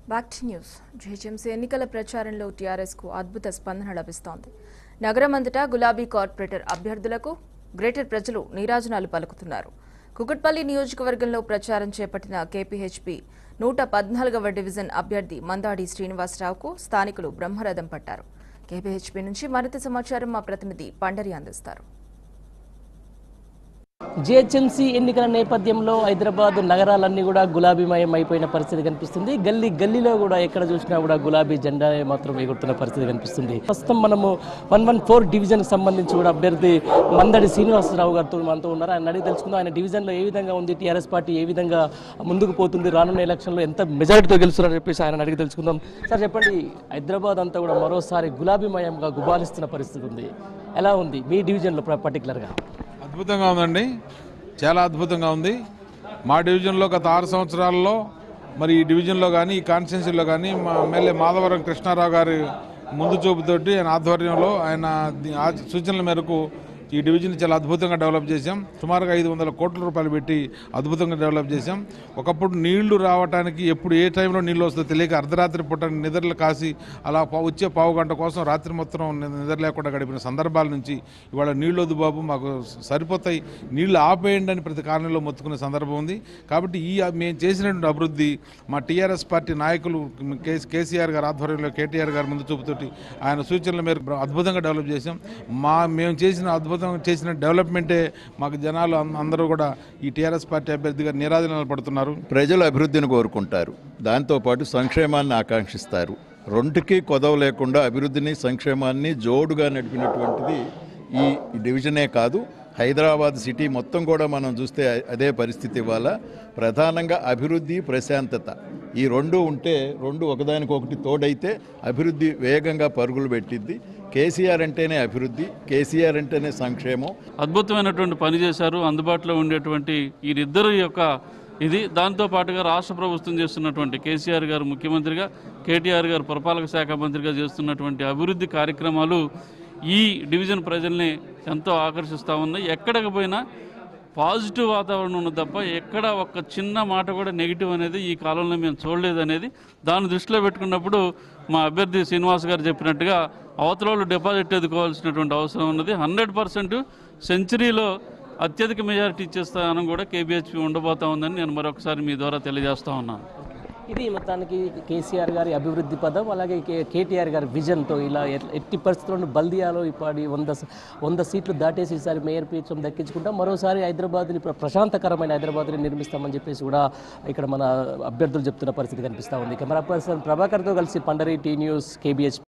back to news GHMC ఎన్నికల ప్రచారంలో టీఆర్ఎస్కు అద్భుత స్పందన లభిస్తోంది నగరం అంతటా గులాబీ కార్పొరేటర్ అభ్యర్థులకు గ్రేటర్ ప్రజలు నీరాజనాలు పలుకుతున్నారు కుకట్పల్లి నియోజకవర్గంలో ప్రచారం చేపట్టిన కేపీహెచ్పీ నూట పద్నాలుగవ డివిజన్ అభ్యర్థి మందాడి శ్రీనివాసరావుకు స్థానికులు బ్రహ్మరథం పట్టారు కేపీహెచ్పీ నుంచి మరింత సమాచారం మా ప్రతినిధి పండరి అందిస్తారు జిహెచ్ఎంసీ ఎన్నికల నేపథ్యంలో హైదరాబాద్ నగరాలన్నీ కూడా గులాబీమయం అయిపోయిన పరిస్థితి కనిపిస్తుంది గల్లీ గల్లీలో కూడా ఎక్కడ చూసినా కూడా గులాబీ జెండా మాత్రం ఎగురుతున్న పరిస్థితి కనిపిస్తుంది ప్రస్తుతం మనము వన్ వన్ ఫోర్ డివిజన్ సంబంధించి కూడా అభ్యర్థి మందడి శ్రీనివాసరావు గారితో మనతో ఉన్నారు ఆయన అడిగి తెలుసుకుందాం ఆయన డివిజన్లో ఏ విధంగా ఉంది టీఆర్ఎస్ పార్టీ ఏ విధంగా ముందుకు పోతుంది రానున్న ఎలక్షన్లో ఎంత మెజారిటీతో గెలుస్తున్నారని చెప్పేసి ఆయన అడిగి తెలుసుకుందాం సార్ చెప్పండి హైదరాబాద్ అంతా కూడా మరోసారి గులాబీమయంగా గుబాలిస్తున్న పరిస్థితి ఉంది ఎలా ఉంది మీ డివిజన్లో పర్టికులర్గా అద్భుతంగా ఉందండి చాలా అద్భుతంగా ఉంది మా డివిజన్లో గత ఆరు సంవత్సరాల్లో మరి ఈ డివిజన్లో కానీ ఈ కాన్స్టిట్యున్సీలో కానీ మా ఎమ్మెల్యే మాధవరం కృష్ణారావు గారి ముందు చూపుతోటి ఆయన ఆధ్వర్యంలో ఆయన ది- ఆ సూచనల మేరకు ఈ డివిజన్ చాలా అద్భుతంగా డెవలప్ చేశాం సుమారుగా ఐదు వందల కోట్ల రూపాయలు పెట్టి అద్భుతంగా డెవలప్ చేశాం ఒకప్పుడు నీళ్లు రావడానికి ఎప్పుడు ఏ టైంలో నీళ్ళు వస్తుందో తెలియక అర్ధరాత్రి పూట నిద్రలు కాసి అలా పా- వచ్చే పావు గంట కోసం రాత్రి మొత్తం ని- నిద్ర లేకుండా గడిపిన సందర్భాల నుంచి ఇవాళ నీళ్ళు వద్దు బాబు మాకు సరిపోతాయి నీళ్లు ఆపేయండి అని ప్రతి కాలనీలో మొత్తుకునే సందర్భం ఉంది కాబట్టి ఈ మేము చేసినటువంటి అభివృద్ధి మా టీఆర్ఎస్ పార్టీ నాయకులు కేసీ కేసీఆర్ గారు ఆధ్వర్యంలో కేటీఆర్ గారు ముందు చూపుతోటి ఆయన సూచనల మేరకు అద్భుతంగా డెవలప్ చేశాం మా మేము చేసిన అద్భుతం చేసిన డెవలప్మెంటే మాకు జనాలు అం- అందరూ కూడా ఈ టీఆర్ఎస్ పార్టీ అభ్యర్థిగా నిరాధనలు పడుతున్నారు ప్రజలు అభివృద్ధిని కోరుకుంటారు దాంతోపాటు సంక్షేమాన్ని ఆకాంక్షిస్తారు రెండుకి కొదవ లేకుండా అభివృద్ధిని సంక్షేమాన్ని జోడుగా నడిపినటువంటిది ఈ డివిజనే కాదు హైదరాబాద్ సిటీ మొత్తం కూడా మనం చూస్తే అదే పరిస్థితి ఇవాళ ప్రధానంగా అభివృద్ధి ప్రశాంతత ఈ రెండు ఉంటే రెండు ఒకదానికొకటి తోడైతే అభివృద్ధి వేగంగా పరుగులు పెట్టిద్ది కేసీఆర్ అంటేనే అభివృద్ధి కేసీఆర్ అంటేనే సంక్షేమం అద్భుతమైనటువంటి పని చేశారు అందుబాటులో ఉండేటువంటి వీరిద్దరు యొక్క ఇది దాంతో పాటుగా రాష్ట్ర ప్రభుత్వం చేస్తున్నటువంటి కేసీఆర్ గారు ముఖ్యమంత్రిగా కేటీఆర్ గారు పురపాలక శాఖ మంత్రిగా చేస్తున్నటువంటి అభివృద్ధి కార్యక్రమాలు ఈ డివిజన్ ప్రజల్ని ఎంతో ఆకర్షిస్తూ ఉన్నాయి ఎక్కడికి పోయినా పాజిటివ్ వాతావరణం ఉన్నది తప్ప ఎక్కడ ఒక చిన్న మాట కూడా నెగిటివ్ అనేది ఈ కాలంలో మేము చూడలేదు అనేది దాన్ని దృష్టిలో పెట్టుకున్నప్పుడు మా అభ్యర్థి శ్రీనివాస్ గారు చెప్పినట్టుగా అవతల వాళ్ళు డిపాజిట్ ఎదుకోవాల్సినటువంటి అవసరం ఉన్నది హండ్రెడ్ పర్సెంట్ సెంచరీలో అత్యధిక మెజారిటీ ఇచ్చే స్థానం కూడా కేబిహెచ్పి ఉండబోతా ఉందని నేను మరొకసారి మీ ద్వారా తెలియజేస్తా ఉన్నాను ఇది మొత్తానికి కేసీఆర్ గారి అభివృద్ధి పదం అలాగే కే- కేటీఆర్ గారి విజన్తో ఇలా ఎట్- ఎట్టి పరిస్థితుల్లో బల్దియాలో ఇప్పటి వంద స- వంద సీట్లు దాటేసి ఈసారి మేయర్ పీఠం దక్కించుకుంటాం మరోసారి హైదరాబాద్ని ప్ర- ప్రశాంతకరమైన హైదరాబాద్ని నిర్మిస్తామని చెప్పేసి కూడా ఇక్కడ మన అభ్యర్థులు చెప్తున్న పరిస్థితి కనిపిస్తూ ఉంది కెమెరా పర్సన్ ప్రభాకర్తో కలిసి పండరి టీ న్యూస్ కేబిహెచ్